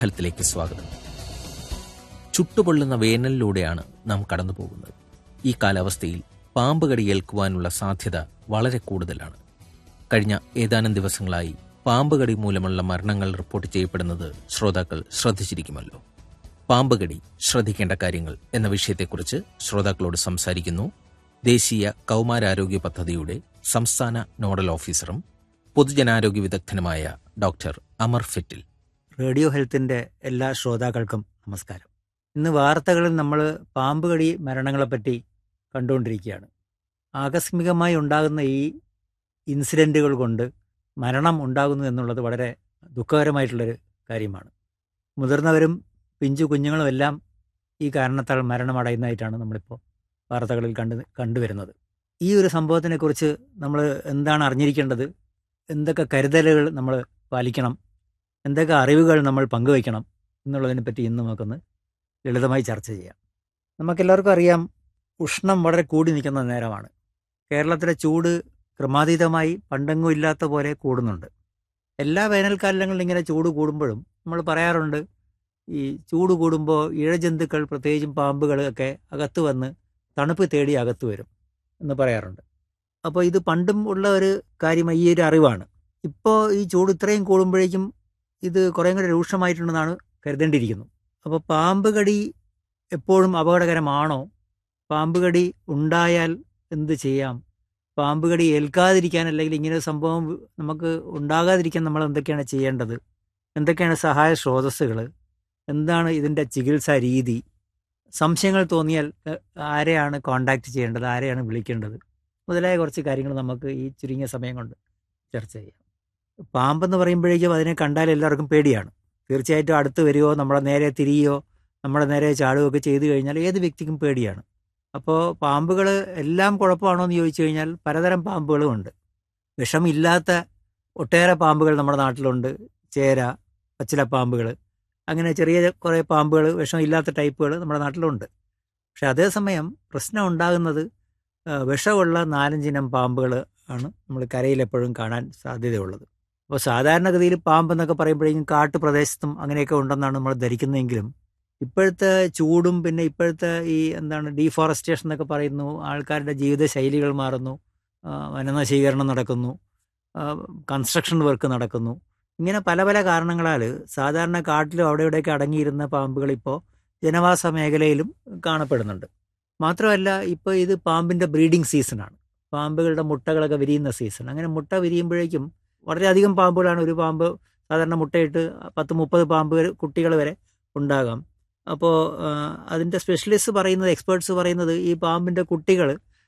ഹെൽത്തിലേക്ക് സ്വാഗതം ചുട്ടുപൊള്ളുന്ന വേനലിലൂടെയാണ് നാം കടന്നു പോകുന്നത് ഈ കാലാവസ്ഥയിൽ പാമ്പ് കടി ഏൽക്കുവാനുള്ള സാധ്യത വളരെ കൂടുതലാണ് കഴിഞ്ഞ ഏതാനും ദിവസങ്ങളായി പാമ്പ് കടി മൂലമുള്ള മരണങ്ങൾ റിപ്പോർട്ട് ചെയ്യപ്പെടുന്നത് ശ്രോതാക്കൾ ശ്രദ്ധിച്ചിരിക്കുമല്ലോ പാമ്പ് കടി ശ്രദ്ധിക്കേണ്ട കാര്യങ്ങൾ എന്ന വിഷയത്തെക്കുറിച്ച് ശ്രോതാക്കളോട് സംസാരിക്കുന്നു ദേശീയ കൗമാരാരോഗ്യ പദ്ധതിയുടെ സംസ്ഥാന നോഡൽ ഓഫീസറും പൊതുജനാരോഗ്യ വിദഗ്ധനുമായ ഡോക്ടർ അമർ ഫെറ്റിൽ റേഡിയോ ഹെൽത്തിൻ്റെ എല്ലാ ശ്രോതാക്കൾക്കും നമസ്കാരം ഇന്ന് വാർത്തകളിൽ നമ്മൾ പാമ്പ് കടി മരണങ്ങളെപ്പറ്റി കണ്ടുകൊണ്ടിരിക്കുകയാണ് ആകസ്മികമായി ഉണ്ടാകുന്ന ഈ ഇൻസിഡൻറ്റുകൾ കൊണ്ട് മരണം ഉണ്ടാകുന്നു എന്നുള്ളത് വളരെ ദുഃഖകരമായിട്ടുള്ളൊരു കാര്യമാണ് മുതിർന്നവരും പിഞ്ചു കുഞ്ഞുങ്ങളും എല്ലാം ഈ കാരണത്താൽ മരണമടയുന്നതായിട്ടാണ് നമ്മളിപ്പോൾ വാർത്തകളിൽ കണ്ടു കണ്ടുവരുന്നത് ഈ ഒരു സംഭവത്തിനെക്കുറിച്ച് നമ്മൾ എന്താണ് അറിഞ്ഞിരിക്കേണ്ടത് എന്തൊക്കെ കരുതലുകൾ നമ്മൾ പാലിക്കണം എന്തൊക്കെ അറിവുകൾ നമ്മൾ പങ്കുവയ്ക്കണം എന്നുള്ളതിനെ പറ്റി ഇന്ന് നമുക്കൊന്ന് ലളിതമായി ചർച്ച ചെയ്യാം നമുക്കെല്ലാവർക്കും അറിയാം ഉഷ്ണം വളരെ കൂടി നിൽക്കുന്ന നേരമാണ് കേരളത്തിലെ ചൂട് ക്രമാതീതമായി പണ്ടെങ്ങും ഇല്ലാത്ത പോലെ കൂടുന്നുണ്ട് എല്ലാ വേനൽക്കാലങ്ങളിലും ഇങ്ങനെ ചൂട് കൂടുമ്പോഴും നമ്മൾ പറയാറുണ്ട് ഈ ചൂട് കൂടുമ്പോൾ ഇഴജന്തുക്കൾ പ്രത്യേകിച്ചും പാമ്പുകൾ ഒക്കെ അകത്ത് വന്ന് തണുപ്പ് തേടി അകത്ത് വരും എന്ന് പറയാറുണ്ട് അപ്പോൾ ഇത് പണ്ടും ഉള്ള ഒരു കാര്യം ഈ ഒരു അറിവാണ് ഇപ്പോൾ ഈ ചൂട് ഇത്രയും കൂടുമ്പോഴേക്കും ഇത് കുറേ കൂടെ രൂക്ഷമായിട്ടുണ്ടെന്നാണ് കരുതേണ്ടിയിരിക്കുന്നു അപ്പോൾ പാമ്പ് കടി എപ്പോഴും അപകടകരമാണോ പാമ്പ് കടി ഉണ്ടായാൽ എന്ത് ചെയ്യാം പാമ്പ് കടി ഏൽക്കാതിരിക്കാൻ അല്ലെങ്കിൽ ഇങ്ങനെ ഒരു സംഭവം നമുക്ക് ഉണ്ടാകാതിരിക്കാൻ നമ്മൾ എന്തൊക്കെയാണ് ചെയ്യേണ്ടത് എന്തൊക്കെയാണ് സഹായ സ്രോതസ്സുകൾ എന്താണ് ഇതിൻ്റെ ചികിത്സാ രീതി സംശയങ്ങൾ തോന്നിയാൽ ആരെയാണ് കോണ്ടാക്ട് ചെയ്യേണ്ടത് ആരെയാണ് വിളിക്കേണ്ടത് മുതലായ കുറച്ച് കാര്യങ്ങൾ നമുക്ക് ഈ ചുരുങ്ങിയ സമയം കൊണ്ട് ചർച്ച ചെയ്യാം പാമ്പെന്ന് പറയുമ്പോഴേക്കും അതിനെ കണ്ടാൽ എല്ലാവർക്കും പേടിയാണ് തീർച്ചയായിട്ടും അടുത്ത് വരുമോ നമ്മളെ നേരെ തിരിയോ നമ്മുടെ നേരെ ചാടുകയോ ഒക്കെ ചെയ്തു കഴിഞ്ഞാൽ ഏത് വ്യക്തിക്കും പേടിയാണ് അപ്പോൾ പാമ്പുകൾ എല്ലാം കുഴപ്പമാണോ എന്ന് ചോദിച്ചു കഴിഞ്ഞാൽ പലതരം പാമ്പുകളും ഉണ്ട് വിഷമില്ലാത്ത ഒട്ടേറെ പാമ്പുകൾ നമ്മുടെ നാട്ടിലുണ്ട് ചേര പച്ചിലപ്പാമ്പുകൾ അങ്ങനെ ചെറിയ കുറേ പാമ്പുകൾ വിഷമില്ലാത്ത ടൈപ്പുകൾ നമ്മുടെ നാട്ടിലുണ്ട് പക്ഷെ അതേസമയം പ്രശ്നം ഉണ്ടാകുന്നത് വിഷമുള്ള നാലഞ്ചിനം പാമ്പുകൾ ആണ് നമ്മൾ കരയിൽ എപ്പോഴും കാണാൻ സാധ്യതയുള്ളത് അപ്പോൾ സാധാരണഗതിയിൽ പാമ്പ് എന്നൊക്കെ പറയുമ്പോഴേക്കും കാട്ടുപ്രദേശത്തും അങ്ങനെയൊക്കെ ഉണ്ടെന്നാണ് നമ്മൾ ധരിക്കുന്നതെങ്കിലും ഇപ്പോഴത്തെ ചൂടും പിന്നെ ഇപ്പോഴത്തെ ഈ എന്താണ് ഡീഫോറസ്റ്റേഷൻ എന്നൊക്കെ പറയുന്നു ആൾക്കാരുടെ ജീവിത ശൈലികൾ മാറുന്നു വനനശീകരണം നടക്കുന്നു കൺസ്ട്രക്ഷൻ വർക്ക് നടക്കുന്നു ഇങ്ങനെ പല പല കാരണങ്ങളാൽ സാധാരണ കാട്ടിലും അവിടെ ഇവിടെയൊക്കെ അടങ്ങിയിരുന്ന പാമ്പുകൾ ഇപ്പോൾ ജനവാസ മേഖലയിലും കാണപ്പെടുന്നുണ്ട് മാത്രമല്ല ഇപ്പോൾ ഇത് പാമ്പിൻ്റെ ബ്രീഡിംഗ് സീസണാണ് പാമ്പുകളുടെ മുട്ടകളൊക്കെ വിരിയുന്ന സീസൺ അങ്ങനെ മുട്ട വിരിയുമ്പോഴേക്കും വളരെയധികം പാമ്പുകളാണ് ഒരു പാമ്പ് സാധാരണ മുട്ടയിട്ട് പത്ത് മുപ്പത് പാമ്പ് കുട്ടികൾ വരെ ഉണ്ടാകാം അപ്പോൾ അതിൻ്റെ സ്പെഷ്യലിസ്റ്റ് പറയുന്നത് എക്സ്പേർട്സ് പറയുന്നത് ഈ പാമ്പിൻ്റെ കുട്ടികൾ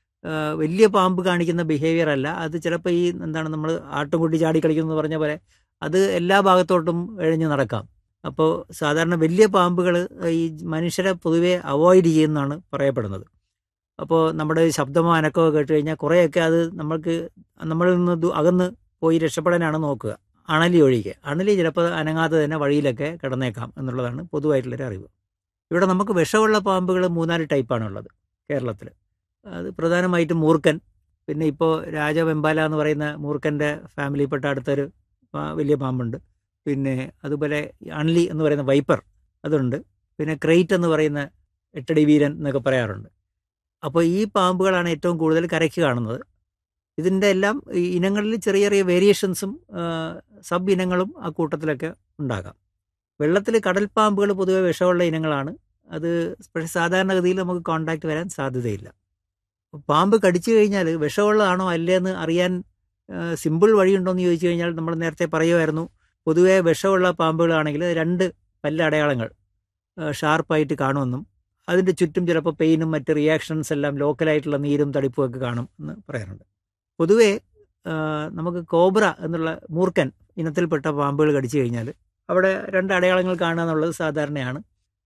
വലിയ പാമ്പ് കാണിക്കുന്ന ബിഹേവിയർ അല്ല അത് ചിലപ്പോൾ ഈ എന്താണ് നമ്മൾ ആട്ടുംകുട്ടി ചാടി കളിക്കുന്നു പറഞ്ഞ പോലെ അത് എല്ലാ ഭാഗത്തോട്ടും എഴഞ്ഞു നടക്കാം അപ്പോൾ സാധാരണ വലിയ പാമ്പുകൾ ഈ മനുഷ്യരെ പൊതുവെ അവോയ്ഡ് ചെയ്യുന്നതാണ് പറയപ്പെടുന്നത് അപ്പോൾ നമ്മുടെ ശബ്ദമോ അനക്കമോ കേട്ട് കഴിഞ്ഞാൽ കുറേയൊക്കെ അത് നമ്മൾക്ക് നമ്മളിൽ നിന്ന് അകന്ന് പോയി രക്ഷപ്പെടാനാണ് നോക്കുക അണലി ഒഴികെ അണലി ചിലപ്പോൾ അനങ്ങാതെ തന്നെ വഴിയിലൊക്കെ കിടന്നേക്കാം എന്നുള്ളതാണ് പൊതുവായിട്ടുള്ളൊരു അറിവ് ഇവിടെ നമുക്ക് വിഷമുള്ള പാമ്പുകൾ മൂന്നാല് ടൈപ്പാണ് ഉള്ളത് കേരളത്തിൽ അത് പ്രധാനമായിട്ടും മൂർക്കൻ പിന്നെ ഇപ്പോൾ രാജവെമ്പാല എന്ന് പറയുന്ന മൂർക്കൻ്റെ ഫാമിലിയിൽപ്പെട്ട അടുത്തൊരു വലിയ പാമ്പുണ്ട് പിന്നെ അതുപോലെ അൺലി എന്ന് പറയുന്ന വൈപ്പർ അതുണ്ട് പിന്നെ ക്രൈറ്റ് എന്ന് പറയുന്ന എട്ടടി വീരൻ എന്നൊക്കെ പറയാറുണ്ട് അപ്പോൾ ഈ പാമ്പുകളാണ് ഏറ്റവും കൂടുതൽ കരയ്ക്ക് കാണുന്നത് ഇതിൻ്റെ എല്ലാം ഇനങ്ങളിൽ ചെറിയ ചെറിയ വേരിയേഷൻസും സബ് ഇനങ്ങളും ആ കൂട്ടത്തിലൊക്കെ ഉണ്ടാകാം വെള്ളത്തിൽ കടൽ പാമ്പുകൾ പൊതുവെ വിഷമുള്ള ഇനങ്ങളാണ് അത് പക്ഷേ സാധാരണഗതിയിൽ നമുക്ക് കോണ്ടാക്ട് വരാൻ സാധ്യതയില്ല പാമ്പ് കടിച്ചു കഴിഞ്ഞാൽ വിഷമുള്ളതാണോ അല്ലേന്ന് അറിയാൻ സിമ്പിൾ വഴിയുണ്ടോ എന്ന് ചോദിച്ചു കഴിഞ്ഞാൽ നമ്മൾ നേരത്തെ പറയുമായിരുന്നു പൊതുവേ വിഷമുള്ള പാമ്പുകളാണെങ്കിൽ രണ്ട് പല്ല അടയാളങ്ങൾ ഷാർപ്പായിട്ട് കാണുമെന്നും അതിൻ്റെ ചുറ്റും ചിലപ്പോൾ പെയിനും മറ്റ് റിയാക്ഷൻസ് എല്ലാം ലോക്കലായിട്ടുള്ള നീരും തടിപ്പും ഒക്കെ കാണും എന്ന് പറയാറുണ്ട് പൊതുവേ നമുക്ക് കോബ്ര എന്നുള്ള മൂർക്കൻ ഇനത്തിൽപ്പെട്ട പാമ്പുകൾ കടിച്ചു കഴിഞ്ഞാൽ അവിടെ രണ്ട് അടയാളങ്ങൾ കാണുക എന്നുള്ളത് സാധാരണയാണ്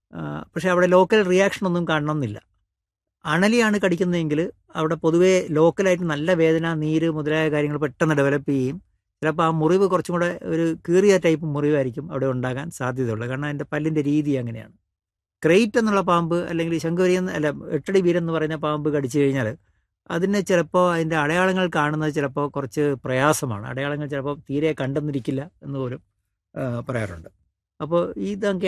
പക്ഷേ അവിടെ ലോക്കൽ റിയാക്ഷൻ ഒന്നും കാണണമെന്നില്ല അണലിയാണ് കടിക്കുന്നതെങ്കിൽ അവിടെ പൊതുവേ ലോക്കലായിട്ട് നല്ല വേദന നീര് മുതലായ കാര്യങ്ങൾ പെട്ടെന്ന് ഡെവലപ്പ് ചെയ്യും ചിലപ്പോൾ ആ മുറിവ് കുറച്ചും കൂടെ ഒരു കീറിയ ടൈപ്പ് മുറിവായിരിക്കും അവിടെ ഉണ്ടാകാൻ സാധ്യതയുള്ളത് കാരണം അതിൻ്റെ പല്ലിൻ്റെ രീതി അങ്ങനെയാണ് ക്രൈറ്റ് എന്നുള്ള പാമ്പ് അല്ലെങ്കിൽ ശങ്കുവരി അല്ല എട്ടടി വീരൻ എന്ന് പറയുന്ന പാമ്പ് കടിച്ചു കഴിഞ്ഞാൽ അതിന് ചിലപ്പോൾ അതിൻ്റെ അടയാളങ്ങൾ കാണുന്നത് ചിലപ്പോൾ കുറച്ച് പ്രയാസമാണ് അടയാളങ്ങൾ ചിലപ്പോൾ തീരെ കണ്ടെന്നിരിക്കില്ല എന്ന് പോലും ആ, പറയാറുണ്ട് അപ്പോൾ ഇതൊക്കെ